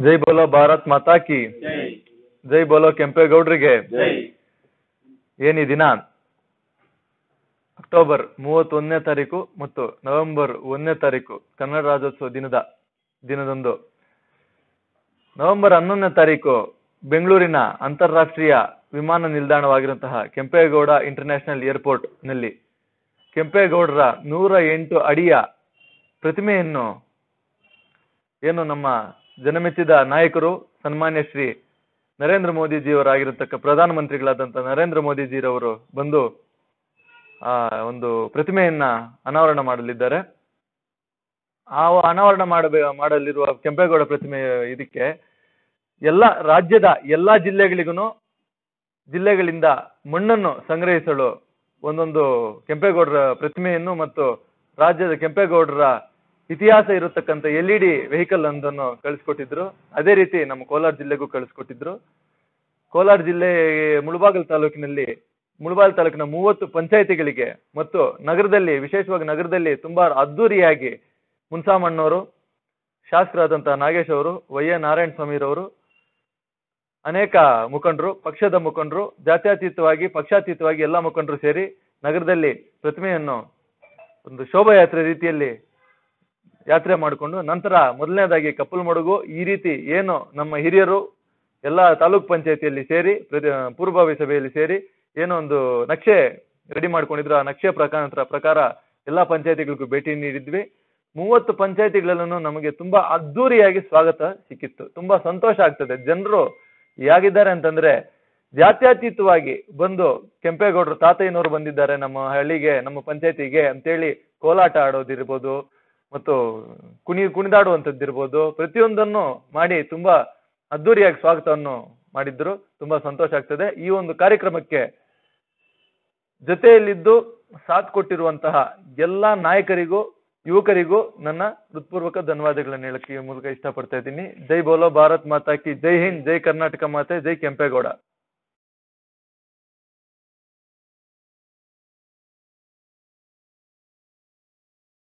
ಜೈ ಬೋಲೋ ಭಾರತ್ ಮಾತಾ ಕಿ ಜೈ ಜೈ ಬೋಲೋ ಕೆಂಪೇಗೌಡರಿಗೆ ಜೈ ಏನ್ ಈ ದಿನ ಅಕ್ಟೋಬರ್ ಮೂವತ್ತೊಂದನೇ ತಾರೀಕು ಮತ್ತು ನವೆಂಬರ್ ಒಂದನೇ ತಾರೀಕು ಕನ್ನಡ ರಾಜ್ಯೋತ್ಸವ ದಿನದ ದಿನದಂದು ನವೆಂಬರ್ ಹನ್ನೊಂದನೇ ತಾರೀಕು ಬೆಂಗಳೂರಿನ ಅಂತಾರಾಷ್ಟ್ರೀಯ ವಿಮಾನ ನಿಲ್ದಾಣವಾಗಿರುವಂತಹ ಕೆಂಪೇಗೌಡ ಇಂಟರ್ನ್ಯಾಷನಲ್ ಏರ್ಪೋರ್ಟ್ ನಲ್ಲಿ ಕೆಂಪೇಗೌಡರ ನೂರ ಎಂಟು ಅಡಿಯ ಪ್ರತಿಮೆಯನ್ನು ಏನು ನಮ್ಮ ಜನಮೆಚ್ಚಿದ ನಾಯಕರು ಸನ್ಮಾನ್ಯ ಶ್ರೀ ನರೇಂದ್ರ ಮೋದಿಜಿಯವರಾಗಿರತಕ್ಕ ಪ್ರಧಾನಮಂತ್ರಿಗಳಾದಂಥ ನರೇಂದ್ರ ಮೋದಿಜಿರವರು ಬಂದು ಆ ಒಂದು ಪ್ರತಿಮೆಯನ್ನ ಅನಾವರಣ ಮಾಡಲಿದ್ದಾರೆ ಆ ಅನಾವರಣ ಮಾಡಬೇ ಮಾಡಲಿರುವ ಕೆಂಪೇಗೌಡ ಪ್ರತಿಮೆ ಇದಕ್ಕೆ ಎಲ್ಲ ರಾಜ್ಯದ ಎಲ್ಲಾ ಜಿಲ್ಲೆಗಳಿಗೂ ಜಿಲ್ಲೆಗಳಿಂದ ಮಣ್ಣನ್ನು ಸಂಗ್ರಹಿಸಲು ಒಂದೊಂದು ಕೆಂಪೇಗೌಡರ ಪ್ರತಿಮೆಯನ್ನು ಮತ್ತು ರಾಜ್ಯದ ಕೆಂಪೇಗೌಡರ ಇತಿಹಾಸ ಇರತಕ್ಕಂಥ ಎಲ್ ಇ ಡಿ ವೆಹಿಕಲ್ ಒಂದನ್ನು ಕಳಿಸ್ಕೊಟ್ಟಿದ್ರು ಅದೇ ರೀತಿ ನಮ್ಮ ಕೋಲಾರ ಜಿಲ್ಲೆಗೂ ಕಳಿಸ್ಕೊಟ್ಟಿದ್ರು ಕೋಲಾರ ಜಿಲ್ಲೆ ಮುಳಬಾಗಿಲು ತಾಲೂಕಿನಲ್ಲಿ ಮುಳಬಾಗಿಲು ತಾಲೂಕಿನ ಮೂವತ್ತು ಪಂಚಾಯಿತಿಗಳಿಗೆ ಮತ್ತು ನಗರದಲ್ಲಿ ವಿಶೇಷವಾಗಿ ನಗರದಲ್ಲಿ ತುಂಬಾ ಅದ್ದೂರಿಯಾಗಿ ಮುನ್ಸಾಮಣ್ಣವರು ಶಾಸಕರಾದಂತಹ ನಾಗೇಶ್ ಅವರು ವೈ ಎ ನಾರಾಯಣ ಸ್ವಾಮಿರವರು ಅನೇಕ ಮುಖಂಡರು ಪಕ್ಷದ ಮುಖಂಡರು ಜಾತ್ಯತೀತವಾಗಿ ಪಕ್ಷಾತೀತವಾಗಿ ಎಲ್ಲ ಮುಖಂಡರು ಸೇರಿ ನಗರದಲ್ಲಿ ಪ್ರತಿಮೆಯನ್ನು ಒಂದು ಶೋಭಾಯಾತ್ರೆ ರೀತಿಯಲ್ಲಿ ಯಾತ್ರೆ ಮಾಡಿಕೊಂಡು ನಂತರ ಮೊದಲನೇದಾಗಿ ಕಪ್ಪಲ್ಮಡುಗು ಈ ರೀತಿ ಏನು ನಮ್ಮ ಹಿರಿಯರು ಎಲ್ಲ ತಾಲೂಕ್ ಪಂಚಾಯತಿಯಲ್ಲಿ ಸೇರಿ ಪ್ರತಿ ಪೂರ್ವಭಾವಿ ಸಭೆಯಲ್ಲಿ ಸೇರಿ ಏನೋ ಒಂದು ನಕ್ಷೆ ರೆಡಿ ಮಾಡ್ಕೊಂಡಿದ್ರು ಆ ನಕ್ಷೆ ಪ್ರಕಾರ ಪ್ರಕಾರ ಎಲ್ಲ ಪಂಚಾಯತಿಗಳಿಗೂ ಭೇಟಿ ನೀಡಿದ್ವಿ ಮೂವತ್ತು ಪಂಚಾಯತಿಗಳಲ್ಲೂ ನಮಗೆ ತುಂಬಾ ಅದ್ದೂರಿಯಾಗಿ ಸ್ವಾಗತ ಸಿಕ್ಕಿತ್ತು ತುಂಬಾ ಸಂತೋಷ ಆಗ್ತದೆ ಜನರು ಹೇಗಿದ್ದಾರೆ ಅಂತಂದ್ರೆ ಜಾತ್ಯತೀತವಾಗಿ ಬಂದು ಕೆಂಪೇಗೌಡರು ತಾತಯ್ಯನವರು ಬಂದಿದ್ದಾರೆ ನಮ್ಮ ಹಳ್ಳಿಗೆ ನಮ್ಮ ಪಂಚಾಯತಿಗೆ ಅಂತೇಳಿ ಕೋಲಾಟ ಆಡೋದಿರ್ಬೋದು ಮತ್ತು ಕುಣಿ ಕುಣಿದಾಡುವಂಥದ್ದಿರ್ಬೋದು ಪ್ರತಿಯೊಂದನ್ನು ಮಾಡಿ ತುಂಬಾ ಅದ್ದೂರಿಯಾಗಿ ಸ್ವಾಗತವನ್ನು ಮಾಡಿದ್ರು ತುಂಬಾ ಸಂತೋಷ ಆಗ್ತದೆ ಈ ಒಂದು ಕಾರ್ಯಕ್ರಮಕ್ಕೆ ಜೊತೆಯಲ್ಲಿದ್ದು ಸಾಥ್ ಕೊಟ್ಟಿರುವಂತಹ ಎಲ್ಲಾ ನಾಯಕರಿಗೂ ಯುವಕರಿಗೂ ನನ್ನ ಹೃತ್ಪೂರ್ವಕ ಧನ್ಯವಾದಗಳನ್ನು ಹೇಳಕ್ಕೆ ಈ ಮೂಲಕ ಇಷ್ಟಪಡ್ತಾ ಇದ್ದೀನಿ ಜೈ ಬೋಲೋ ಭಾರತ್ ಮಾತಾ ಕಿ ಜೈ ಹಿಂದ್ ಜೈ ಕರ್ನಾಟಕ ಮಾತೆ ಜೈ ಕೆಂಪೇಗೌಡ